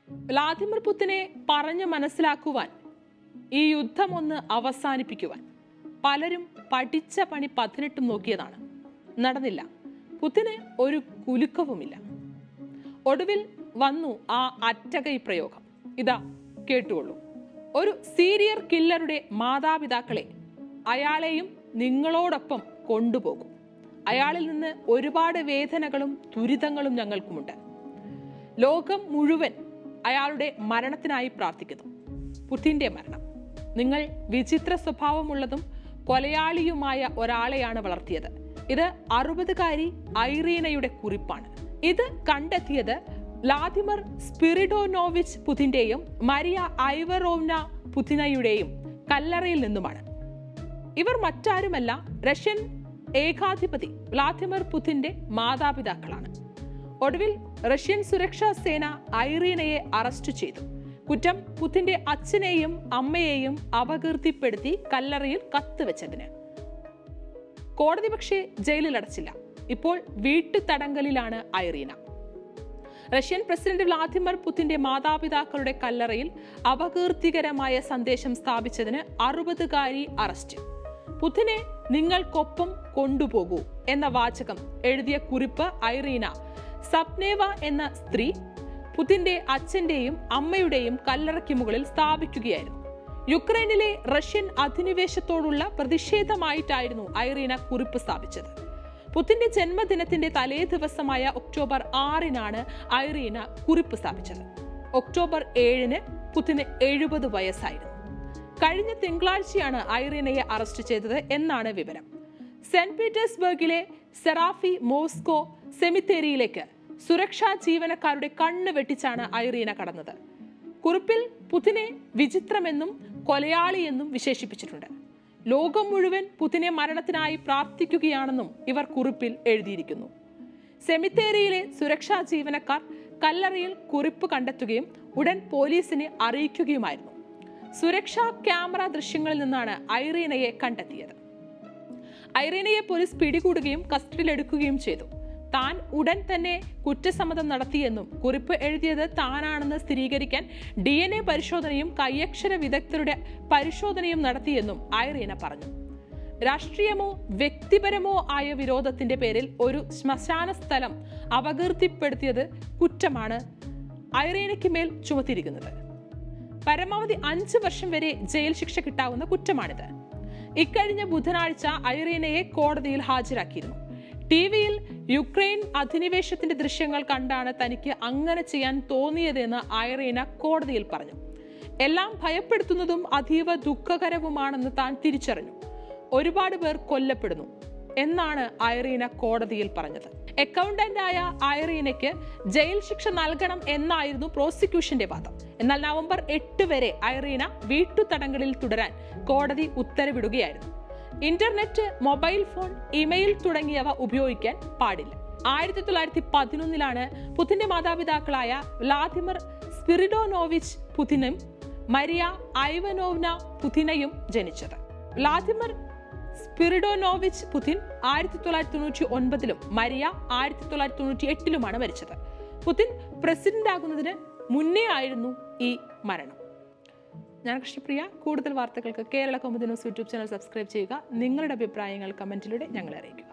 Vladimir പുത്തിനെ പറഞ്ഞു മനസ്സിലാക്കുവാൻ ഈ യുദ്ധം ഒന്ന് അവസാനിപ്പിക്കുവാൻ പലരും പഠിച്ച പണി പതിനെട്ടും നോക്കിയതാണ് നടന്നില്ല പുത്തിന് ഒരു കുലുക്കവുമില്ല ഒടുവിൽ വന്നു ആ അറ്റകൈ പ്രയോഗം ഇതാ കേട്ടുകൊള്ളൂ ഒരു സീരിയർ കില്ലറുടെ മാതാപിതാക്കളെ അയാളെയും നിങ്ങളോടൊപ്പം കൊണ്ടുപോകും അയാളിൽ നിന്ന് ഒരുപാട് വേദനകളും ദുരിതങ്ങളും ഞങ്ങൾക്കുമുണ്ട് ലോകം മുഴുവൻ അയാളുടെ മരണത്തിനായി പ്രാർത്ഥിക്കുന്നു പുത്തിൻ്റെ മരണം നിങ്ങൾ വിചിത്ര സ്വഭാവമുള്ളതും കൊലയാളിയുമായ ഒരാളെയാണ് വളർത്തിയത് ഇത് അറുപതുകാരി ഐറീനയുടെ കുറിപ്പാണ് ഇത് കണ്ടെത്തിയത് വ്ളാദിമർ സ്പിറിഡോനോവിച്ച് പുതിന്റെയും മരിയ ഐവറോവ്ന പുതിനയുടെയും കല്ലറയിൽ നിന്നുമാണ് ഇവർ മറ്റാരുമല്ല റഷ്യൻ ഏകാധിപതി വ്ളാദിമിർ പുതിന്റെ മാതാപിതാക്കളാണ് ഒടുവിൽ റഷ്യൻ സുരക്ഷാ സേന ഐറീനയെ അറസ്റ്റ് ചെയ്തു കുറ്റം പുതിന്റെ അച്ഛനെയും അമ്മയെയും അപകീർത്തിപ്പെടുത്തി കല്ലറയിൽ കത്തുവെച്ചതിന് കോടതി പക്ഷേ ജയിലിൽ അടച്ചില്ല ഇപ്പോൾ വീട്ടുതടങ്കലിലാണ് ഐറീന റഷ്യൻ പ്രസിഡന്റ് വ്ളാദിമിർ പുതിന്റെ മാതാപിതാക്കളുടെ കല്ലറയിൽ അപകീർത്തികരമായ സന്ദേശം സ്ഥാപിച്ചതിന് അറുപതുകാരി അറസ്റ്റ് പുതിനെ നിങ്ങൾക്കൊപ്പം കൊണ്ടുപോകൂ എന്ന വാചകം എഴുതിയ കുറിപ്പ് ഐറീന സപ്നേവ എന്ന സ്ത്രീ പുതിന്റെ അച്ഛന്റെയും അമ്മയുടെയും കല്ലറയ്ക്ക് മുകളിൽ സ്ഥാപിക്കുകയായിരുന്നു യുക്രൈനിലെ റഷ്യൻ അധിനിവേശത്തോടുള്ള പ്രതിഷേധമായിട്ടായിരുന്നു ഐറീന കുറിപ്പ് സ്ഥാപിച്ചത് പുത്തിന്റെ ജന്മദിനത്തിന്റെ തലേ ദിവസമായ ഒക്ടോബർ ആറിനാണ് ഐറീന കുറിപ്പ് സ്ഥാപിച്ചത് ഒക്ടോബർ ഏഴിന് പുത്തിന് എഴുപത് വയസ്സായിരുന്നു കഴിഞ്ഞ തിങ്കളാഴ്ചയാണ് ഐറീനയെ അറസ്റ്റ് ചെയ്തത് എന്നാണ് വിവരം സെന്റ് പീറ്റേഴ്സ്ബർഗിലെ സെറാഫി മോസ്കോ സെമിത്തേരിയിലേക്ക് സുരക്ഷാ ജീവനക്കാരുടെ കണ്ണ് വെട്ടിച്ചാണ് ഐറീന കടന്നത് കുറിപ്പിൽ പുതിനെ വിചിത്രമെന്നും കൊലയാളിയെന്നും വിശേഷിപ്പിച്ചിട്ടുണ്ട് ലോകം മുഴുവൻ പുതിനെ മരണത്തിനായി പ്രാർത്ഥിക്കുകയാണെന്നും ഇവർ കുറിപ്പിൽ എഴുതിയിരിക്കുന്നു സെമിത്തേരിയിലെ സുരക്ഷാ ജീവനക്കാർ കല്ലറയിൽ കുറിപ്പ് കണ്ടെത്തുകയും ഉടൻ പോലീസിനെ അറിയിക്കുകയുമായിരുന്നു സുരക്ഷാ ക്യാമറ ദൃശ്യങ്ങളിൽ നിന്നാണ് ഐറീനയെ കണ്ടെത്തിയത് ഐറീനയെ പോലീസ് പിടികൂടുകയും കസ്റ്റഡിയിലെടുക്കുകയും ചെയ്തു താൻ ഉടൻ തന്നെ കുറ്റസമ്മതം നടത്തിയെന്നും കുറിപ്പ് എഴുതിയത് താനാണെന്ന് സ്ഥിരീകരിക്കാൻ ഡി എൻ എ പരിശോധനയും കയ്യക്ഷര വിദഗ്ധരുടെ പരിശോധനയും നടത്തിയെന്നും ഐറീന പറഞ്ഞു രാഷ്ട്രീയമോ വ്യക്തിപരമോ ആയ വിരോധത്തിന്റെ പേരിൽ ഒരു ശ്മശാന സ്ഥലം അപകീർത്തിപ്പെടുത്തിയത് കുറ്റമാണ് ഐറീനയ്ക്ക് മേൽ ചുമത്തിയിരിക്കുന്നത് പരമാവധി അഞ്ച് വർഷം വരെ ജയിൽ ശിക്ഷ കിട്ടാവുന്ന കുറ്റമാണിത് ഇക്കഴിഞ്ഞ ബുധനാഴ്ച ഐറീനയെ കോടതിയിൽ ഹാജരാക്കിയിരുന്നു ടി വിയിൽ യുക്രൈൻ അധിനിവേശത്തിന്റെ ദൃശ്യങ്ങൾ കണ്ടാണ് തനിക്ക് അങ്ങനെ ചെയ്യാൻ തോന്നിയതെന്ന് ഐറീന കോടതിയിൽ പറഞ്ഞു എല്ലാം ഭയപ്പെടുത്തുന്നതും അതീവ ദുഃഖകരവുമാണെന്ന് താൻ തിരിച്ചറിഞ്ഞു ഒരുപാട് പേർ കൊല്ലപ്പെടുന്നു എന്നാണ് ഐറീന കോടതിയിൽ പറഞ്ഞത് അക്കൗണ്ടന്റായ ഐറീനയ്ക്ക് ജയിൽ ശിക്ഷ നൽകണം എന്നായിരുന്നു പ്രോസിക്യൂഷന്റെ വാദം എന്നാൽ നവംബർ എട്ട് വരെ ഐറീന വീട്ടുതടങ്കലിൽ തുടരാൻ കോടതി ഉത്തരവിടുകയായിരുന്നു ഇന്റർനെറ്റ് മൊബൈൽ ഫോൺ ഇമെയിൽ തുടങ്ങിയവ ഉപയോഗിക്കാൻ പാടില്ല ആയിരത്തി തൊള്ളായിരത്തി പതിനൊന്നിലാണ് പുതിന്റെ മാതാപിതാക്കളായ വ്ളാദിമിർ സ്പിറിഡോനോവിച്ച് പുതിനും മരിയ ഐവനോവ്ന പുതിനയും ജനിച്ചത് വ്ളാദിമിർ സ്പിറിഡോനോവിച്ച് പുതിൻ ആയിരത്തി തൊള്ളായിരത്തി തൊണ്ണൂറ്റി ഒൻപതിലും മരിയ ആയിരത്തി തൊള്ളായിരത്തി തൊണ്ണൂറ്റി എട്ടിലുമാണ് മരിച്ചത് പുതിൻ പ്രസിഡന്റ് ആകുന്നതിന് മുന്നേ ആയിരുന്നു ഈ മരണം ഞാൻ കൃഷ്ണപ്രിയ കൂടുതൽ വാർത്തകൾക്ക് Kerala Kaumudi news YouTube channel subscribe ചെയ്യുക നിങ്ങളുടെ അഭിപ്രായങ്ങൾ കമന്റിലൂടെ ഞങ്ങളെ അറിയിക്കുക